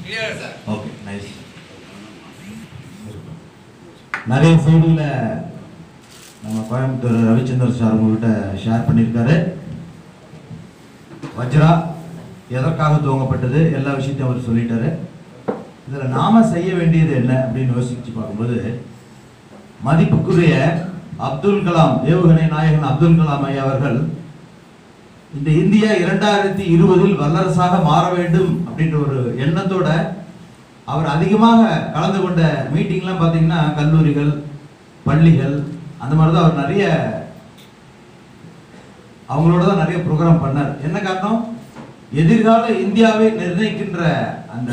Clear sir okay nice நிறைய செய்திகளை நம்ம கோயம்புத்தூர் ரவிச்சந்தர் சார் உங்கள்கிட்ட ஷேர் பண்ணியிருக்காரு வஜ்ரா எதற்காக துவங்கப்பட்டது எல்லா விஷயத்தையும் அவர் சொல்லிட்டாரு இதில் நாம செய்ய வேண்டியது என்ன அப்படின்னு யோசிச்சு பார்க்கும்போது மதிப்புக்குரிய அப்துல் கலாம் ஏவுகணை நாயகன் அப்துல் கலாம் ஐயா அவர்கள் இந்த இந்தியா இரண்டாயிரத்தி இருபதில் வல்லரசாக மாற வேண்டும் அப்படின்ற ஒரு எண்ணத்தோட அவர் அதிகமாக கலந்து கொண்ட மீட்டிங்லாம் பார்த்தீங்கன்னா கல்லூரிகள் பள்ளிகள் அந்த மாதிரி தான் அவர் நிறைய அவங்களோட தான் நிறைய ப்ரோக்ராம் பண்ணார் என்ன காரணம் எதிர்கால இந்தியாவை நிர்ணயிக்கின்ற அந்த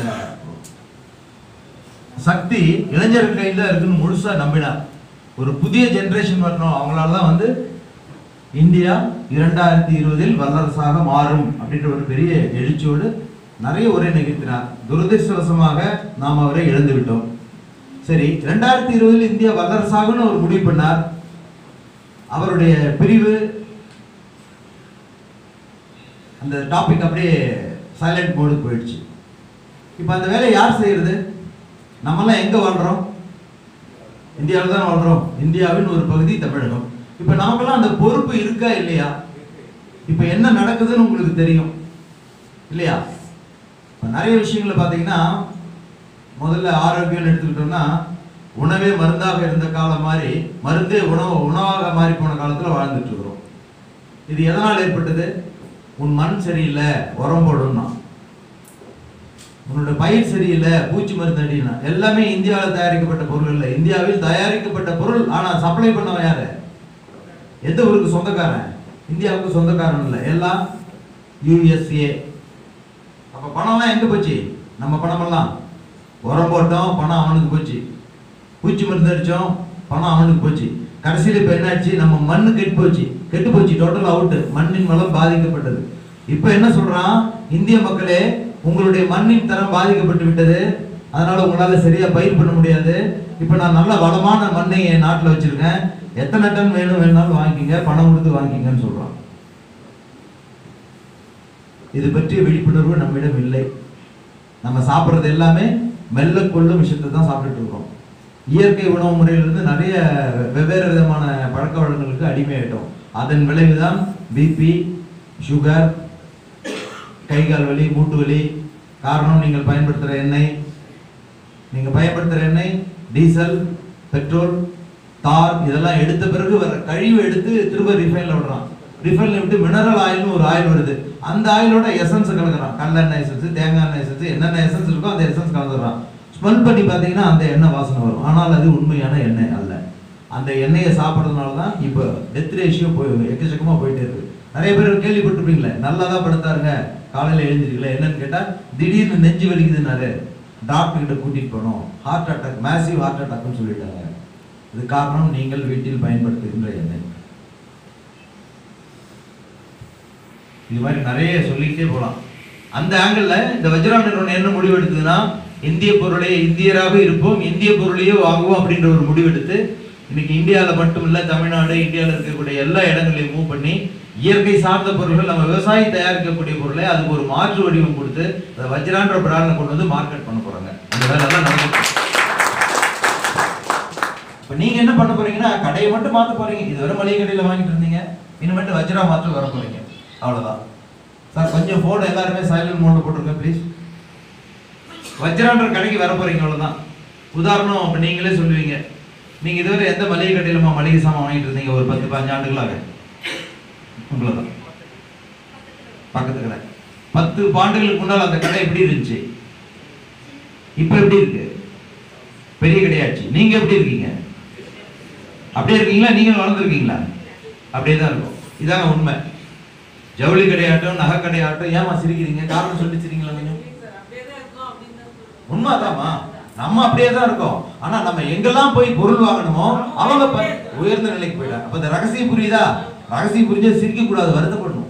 சக்தி இளைஞர்கள் கையில் தான் இருக்குன்னு முழுசா நம்பினார் ஒரு புதிய ஜெனரேஷன் வரணும் அவங்களால தான் வந்து இந்தியா இரண்டாயிரத்தி இருபதில் வல்லரசாக மாறும் அப்படின்ற ஒரு பெரிய எழுச்சியோடு நிறைய உரை நிகழ்த்தினார் துரதிருஷ்டவசமாக நாம் அவரை இழந்து விட்டோம் சரி ரெண்டாயிரத்தி இருபதில் இந்தியா வல்லரசாகன்னு அவர் முடிவு பண்ணார் அவருடைய பிரிவு அந்த டாபிக் அப்படியே சைலண்ட் மோடுக்கு போயிடுச்சு இப்போ அந்த வேலையை யார் செய்யறது நம்மலாம் எங்க வாழ்றோம் இந்தியாவில் தான் வாழ்றோம் இந்தியாவின் ஒரு பகுதி தமிழகம் இப்போ நமக்கெல்லாம் அந்த பொறுப்பு இருக்கா இல்லையா இப்போ என்ன நடக்குதுன்னு உங்களுக்கு தெரியும் இல்லையா இப்போ நிறைய விஷயங்களை பார்த்தீங்கன்னா முதல்ல ஆரோக்கியம்னு எடுத்துக்கிட்டோம்னா உணவே மருந்தாக இருந்த காலம் மாதிரி மருந்தே உணவு உணவாக மாறி போன காலத்தில் வாழ்ந்துட்டு இருக்கிறோம் இது எதனால் ஏற்பட்டது உன் மண் சரியில்லை உரம் போடணும்னா உன்னோட பயிர் சரியில்லை பூச்சி மருந்து அடினா எல்லாமே இந்தியாவில் தயாரிக்கப்பட்ட பொருள் இல்லை இந்தியாவில் தயாரிக்கப்பட்ட பொருள் ஆனால் சப்ளை பண்ணவன் யாரு எந்த ஊருக்கு சொந்தக்காரன் இந்தியாவுக்கு சொந்தக்காரன் இல்லை எல்லாம் யூஎஸ்ஏ அப்போ பணம்லாம் எங்கே போச்சு நம்ம பணமெல்லாம் உரம் போட்டோம் பணம் அவனுக்கு போச்சு பூச்சி மருந்து அடித்தோம் பணம் அவனுக்கு போச்சு கடைசியில் இப்போ என்னாச்சு நம்ம மண்ணு கெட்டு போச்சு கெட்டு போச்சு டோட்டல் அவுட்டு மண்ணின் வளம் பாதிக்கப்பட்டது இப்போ என்ன சொல்றான் இந்திய மக்களே உங்களுடைய மண்ணின் தரம் பாதிக்கப்பட்டு விட்டது அதனால உங்களால சரியா பயிர் பண்ண முடியாது இப்போ நான் நல்ல வளமான மண்ணை என் நாட்டில் வச்சிருக்கேன் எத்தனை டன் வேணும் வேணாலும் வாங்கிக்கங்க பணம் கொடுத்து வாங்கிக்கங்கன்னு சொல்றான் இது பற்றிய விழிப்புணர்வு நம்மிடம் இல்லை நம்ம சாப்பிட்றது எல்லாமே மெல்ல கொள்ளும் விஷயத்தை தான் சாப்பிட்டுட்டு இருக்கோம் இயற்கை உணவு முறையிலிருந்து நிறைய வெவ்வேறு விதமான பழக்க வழக்கங்களுக்கு அடிமையாயிட்டோம் அதன் விளைவுதான் பிபி சுகர் கை கால் வலி மூட்டு வலி காரணம் நீங்கள் பயன்படுத்துகிற எண்ணெய் நீங்கள் பயன்படுத்துகிற எண்ணெய் டீசல் பெட்ரோல் தார் இதெல்லாம் எடுத்த பிறகு வர கழிவு எடுத்து திரும்ப ரிஃபைனில் விடுறான் ரிஃபைனில் விட்டு மினரல் ஆயில்னு ஒரு ஆயில் வருது அந்த ஆயிலோட எசன்ஸ் கலக்குறான் கடலெண்ணெய் எசன்ஸ் தேங்காய் எண்ணெய் எசன்ஸ் என்னென்ன எசன்ஸ் இருக்கோ அந்த எசன்ஸ் கலந்துடுறான் ஸ்மெல் பண்ணி பார்த்தீங்கன்னா அந்த எண்ணெய் வாசனை வரும் ஆனால் அது உண்மையான எண்ணெய் அல்ல அந்த எண்ணெயை சாப்பிட்றதுனால தான் இப்போ டெத் ரேஷியோ போய் எக்கச்சக்கமாக போயிட்டே இருக்கு நிறைய பேர் கேள்விப்பட்டிருப்பீங்களே நல்லா தான் படுத்தாருங்க காலையில் எழுந்திருக்கல என்னன்னு கேட்டால் திடீர்னு நெஞ்சு வலிக்குதுன்னாரு டாக்டர் கிட்ட கூட்டிட்டு போனோம் ஹார்ட் அட்டாக் மேசிவ் ஹார்ட் அட்டாக்னு சொல்லிட்டாங்க இது காரணம் நீங்கள் வீட்டில் பயன்படுத்துகின்ற எண்ணெய் இது மாதிரி நிறைய சொல்லிக்கிட்டே போகலாம் அந்த ஆங்கிள் இந்த வஜ்ரா நிறுவனம் என்ன முடிவு எடுத்ததுன்னா இந்திய பொருளை இந்தியராக இருப்போம் இந்திய பொருளையே வாங்குவோம் அப்படின்ற ஒரு முடிவெடுத்து இன்னைக்கு இந்தியாவில் மட்டும் இல்ல தமிழ்நாடு இந்தியாவில் இருக்கக்கூடிய எல்லா இடங்களையும் மூவ் பண்ணி இயற்கை சார்ந்த பொருள்கள் நம்ம விவசாயி தயாரிக்கக்கூடிய பொருளை அதுக்கு ஒரு மாற்று வடிவம் கொடுத்து அதை வஜ்ரான்ற பிராண்டை கொண்டு வந்து மார்க்கெட் பண்ண போறாங்க அந்த வேலை எல்லாம் நடந்துட்டு இருக்கு. இப்ப நீங்க என்ன பண்ண போறீங்கன்னா கடையை மட்டும் மாத்த போறீங்க இதுவரை மளிகை கடையில வாங்கிட்டு இருந்தீங்க இனிமேட்டு வஜ்ரா மாற்ற வர போறீங்க அவ்வளவுதான் சார் கொஞ்சம் போன் எல்லாருமே சைலண்ட் மோட்ல போட்டுருங்க ப்ளீஸ் வஜ்ரான்ற கடைக்கு வர போறீங்க அவ்வளவுதான் உதாரணம் இப்ப நீங்களே சொல்லுவீங்க நீங்க இதுவரை எந்த மளிகை கடையிலமா மளிகை சாமான் வாங்கிட்டு இருந்தீங்க ஒரு பத்து பதினஞ்சு ஆண்டுகளாக உங்களை தான் பக்கத்து கடை பத்து ஆண்டுகளுக்கு முன்னால் அந்த கடை எப்படி இருந்துச்சு இப்ப எப்படி இருக்கு பெரிய கடையாச்சு நீங்க எப்படி இருக்கீங்க அப்படியே இருக்கீங்களா நீங்க வளர்ந்துருக்கீங்களா அப்படியே தான் இருக்கும் இதாங்க உண்மை ஜவுளி கடையாட்டம் நகை கடையாட்டம் ஏமா சிரிக்கிறீங்க காரணம் சொல்லி சிரிங்களா கொஞ்சம் உண்மைதாம்மா நம்ம அப்படியே தான் இருக்கோம் ஆனா நம்ம எங்கெல்லாம் போய் பொருள் வாங்கணுமோ அவங்க ப- உயர்ந்த நிலைக்கு போயிடாங்க அப்ப இந்த ரகசியம் புரியுதா ரகசியம் புரிஞ்சா சிரிக்க கூடாது வருத்தப்படணும்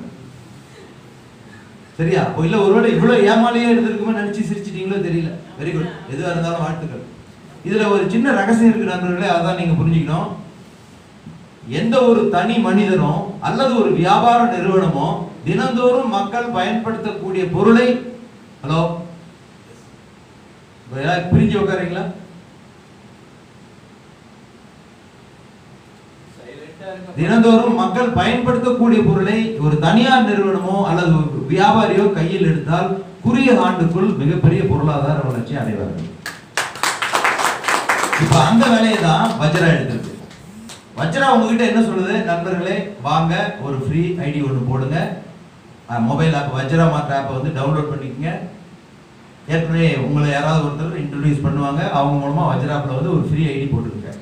சரியா அப்போ இல்ல ஒருவேளை இவ்வளவு ஏமாலியே இருந்திருக்குமே நினைச்சு சிரிச்சிட்டீங்களோ தெரியல வெரி குட் எதுவா இருந்தாலும் வாழ்த்துக்கள் இதுல ஒரு சின்ன ரகசியம் இருக்கு நண்பர்களே அதான் நீங்க புரிஞ்சுக்கணும் எந்த ஒரு தனி மனிதனோ அல்லது ஒரு வியாபார நிறுவனமோ தினந்தோறும் மக்கள் பயன்படுத்தக்கூடிய பொருளை ஹலோ ஏதாவது பிரிஞ்சு உட்காரீங்களா தினந்தோறும் மக்கள் பயன்படுத்தக்கூடிய பொருளை ஒரு தனியார் நிறுவனமோ அல்லது ஒரு வியாபாரியோ கையில் எடுத்தால் குறுகிய ஆண்டுக்குள் மிகப்பெரிய பொருளாதார வளர்ச்சி அடைவார்கள் இப்ப அந்த வேலையை தான் வஜ்ரா எடுக்கிறது வஜ்ரா உங்ககிட்ட என்ன சொல்லுது நண்பர்களே வாங்க ஒரு ஃப்ரீ ஐடி ஒன்று போடுங்க மொபைல் ஆப் வஜ்ரா மார்ட் ஆப்பை வந்து டவுன்லோட் பண்ணிக்கங்க ஏற்கனவே உங்களை யாராவது ஒருத்தர் இன்ட்ரடியூஸ் பண்ணுவாங்க அவங்க மூலமா வஜ்ராப்ல வந்து ஒரு ஃப்ரீ ஐடி போட்டுருங்க